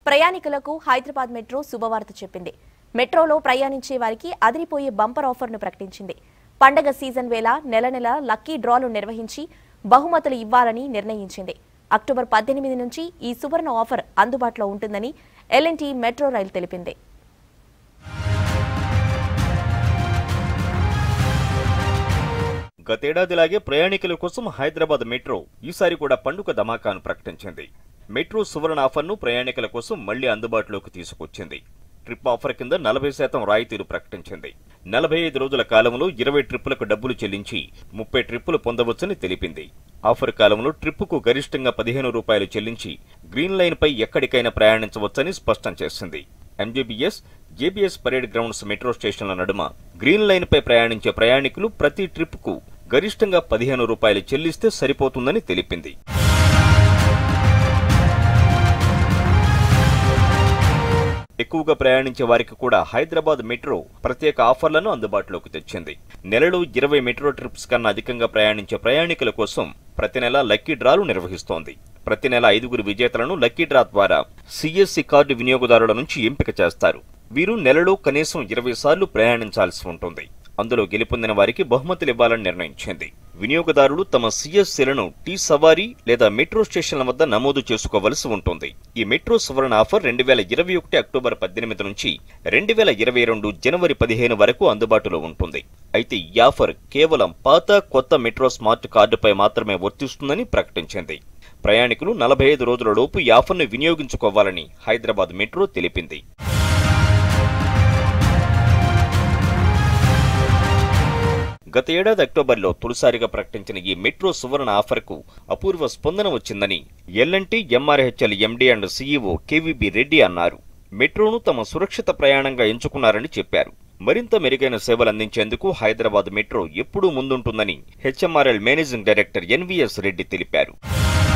ప్రయాణికులకు హైదరాబాద్ మెట్రో శుభవార్త చెప్పింది మెట్రోలో ప్రయాణించే వారికి అదిరిపోయే బంపర్ ఆఫర్ను ప్రకటించింది పండగ సీజన్ వేళ నెల నెల లక్కీ డ్రాలు నిర్వహించి బహుమతులు ఇవ్వాలని నిర్ణయించింది అక్టోబర్ పద్దెనిమిది నుంచి ఈ సువర్ణ ఆఫర్ అందుబాటులో ఉంటుందని ఎల్ఎన్టీ మెట్రో రైలు తెలిపింది గతేడాదిలాగే ప్రయాణికుల కోసం హైదరాబాద్ మెట్రో ఈసారి కూడా పండుగ ధమాకాను ప్రకటించింది మెట్రో సువర్ణ ఆఫర్ను ప్రయాణికుల కోసం మళ్లీ అందుబాటులోకి తీసుకొచ్చింది ట్రిప్ ఆఫర్ కింద నలభై శాతం రాయితీలు ప్రకటించింది నలభై ఐదు రోజుల కాలంలో ఇరవై ట్రిప్పులకు డబ్బులు చెల్లించి ముప్పై ట్రిప్పులు పొందవచ్చని తెలిపింది ఆఫర్ కాలంలో ట్రిప్పుకు గరిష్టంగా పదిహేను రూపాయలు చెల్లించి గ్రీన్ లైన్ పై ఎక్కడికైనా ప్రయాణించవచ్చని స్పష్టం చేసింది MGBS JBS Parade Grounds metro స్టేషన్ల నడుమ గ్రీన్ లైన్ పై ప్రయాణించే ప్రయాణికులు ప్రతి ట్రిప్కు గరిష్టంగా పదిహేను రూపాయలు చెల్లిస్తే సరిపోతుందని తెలిపింది ఎక్కువగా ప్రయాణించే వారికి కూడా హైదరాబాద్ మెట్రో ప్రత్యేక ఆఫర్లను అందుబాటులోకి తెచ్చింది నెలలో ఇరవై మెట్రో ట్రిప్స్ కన్నా అధికంగా ప్రయాణించే ప్రయాణికుల కోసం ప్రతి నెల లక్కీ డ్రాలు నిర్వహిస్తోంది ప్రతి నెల ఐదుగురు విజేతలను లక్కీ డ్రా ద్వారా సిఎస్సి కార్డు వినియోగదారుల నుంచి ఎంపిక చేస్తారు వీరు నెలలో కనీసం ఇరవై సార్లు ప్రయాణించాల్సి ఉంటుంది అందులో గెలుపొందిన వారికి బహుమతులు ఇవ్వాలని నిర్ణయించింది వినియోగదారులు తమ సిఎస్సీలను టీ సవారీ లేదా మెట్రో స్టేషన్ల వద్ద నమోదు చేసుకోవలసి ఉంటుంది ఈ మెట్రో సువర్ణ ఆఫర్ రెండు వేల ఇరవై ఒకటి అక్టోబర్ పద్దెనిమిది నుంచి రెండు వేల ఇరవై రెండు జనవరి పదిహేను వరకు అందుబాటులో ఉంటుంది అయితే ఈ ఆఫర్ కేవలం పాత కొత్త మెట్రో స్మార్ట్ కార్డుపై మాత్రమే వర్తిస్తుందని ప్రకటించింది ప్రయాణికులు నలభై ఐదు రోజుల లోపు ఈ ఆఫర్ను వినియోగించుకోవాలని హైదరాబాద్ మెట్రో తెలిపింది గత ఏడాది అక్టోబర్లో తొలిసారిగా ప్రకటించిన ఈ మెట్రో సువర్ణ ఆఫర్కు అపూర్వ స్పందన వచ్చిందని LNT MRHL MD and CEO KVB Reddy అన్నారు మెట్రోను తమ సురక్షిత ప్రయాణంగా ఎంచుకున్నారని చెప్పారు మరింత మెరుగైన సేవలు అందించేందుకు హైదరాబాద్ మెట్రో ఎప్పుడూ ముందుంటుందని HMRL managing director NVS Reddy తెలిపారు